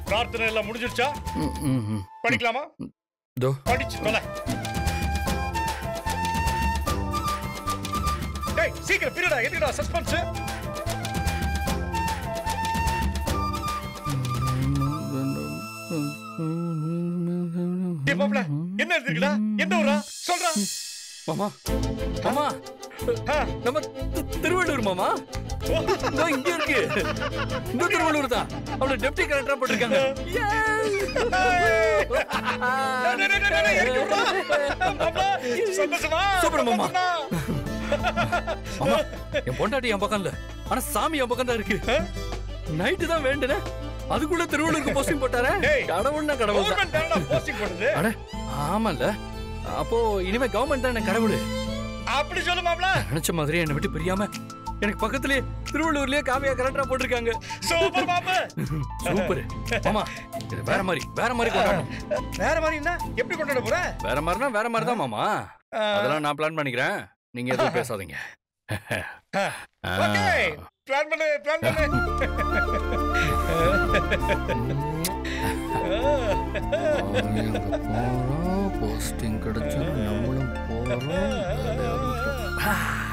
பிரார்த்தனை எல்லாம் முடிஞ்சிருச்சா ம், ம், ம். படிக்கலாமா இதோ படிச்சு தொலை டேய் சீக்கிரம் பிரிடா எதுக்குடா சஸ்பென்ஸ் டேய் மாப்ள என்ன எழுதிருக்குடா எந்த ஊரா சொல்றா மாமா மாமா ஆ, நம்ம தி- திருவள்ளூர் மாமா இதோ இங்க இருக்கு இந்த திருவள்ளூர் தான் அவள டெப்டி கலெக்டரா போட்டிருக்காங்க டேய், டேய், டேய், டேய், டேய், இறக்கி விட்றா. மாப்ள, சந்தோஷமா சூப்பர் மாமா. சந்தோஷமா? மாமா என் பொண்டாட்டி என் பக்கம் இல்ல ஆனா சாமி என் பக்கம் தான் இருக்கு நைட்டு தான் வேண்டுனேன் அதுக்குள்ள திருவள்ளூருக்கு போஸ்டிங் போட்டாரே டேய், கடவுள்னா கடவுள் தான் கவர்மெண்ட் தானடா போஸ்டிங் பண்ணுது அட ஆமால அப்போ இனிமே கவர்மெண்ட் தான் எனக்கு கடவுள் அப்படி சொல்லு மாப்ள நினைச்ச மாதிரி என்னை விட்டு பிரியாம எனக்கு பக்கத்துலயே திருவள்ளூர்லயே காவியா கலெக்டரா போட்டிருக்காங்க சூப்பர் மாப்ள சூப்பர் மாமா இது வேற மாதிரி வேற மாதிரி கொண்டாடணும் வேற மாதிரி என்ன எப்படி கொண்டாட போற வேற மாதிரினா வேற மாதிரி தான் மாமா ஆ, அதெல்லாம் நான் பிளான் பண்ணிக்கிறேன் நீங்க எதுவும் பேசாதீங்க ஆ. ஓகே பிளான் பண்ணு பிளான் பண்ணு போஸ்டிங் கிடைச்சா நம்மளும் போறோம்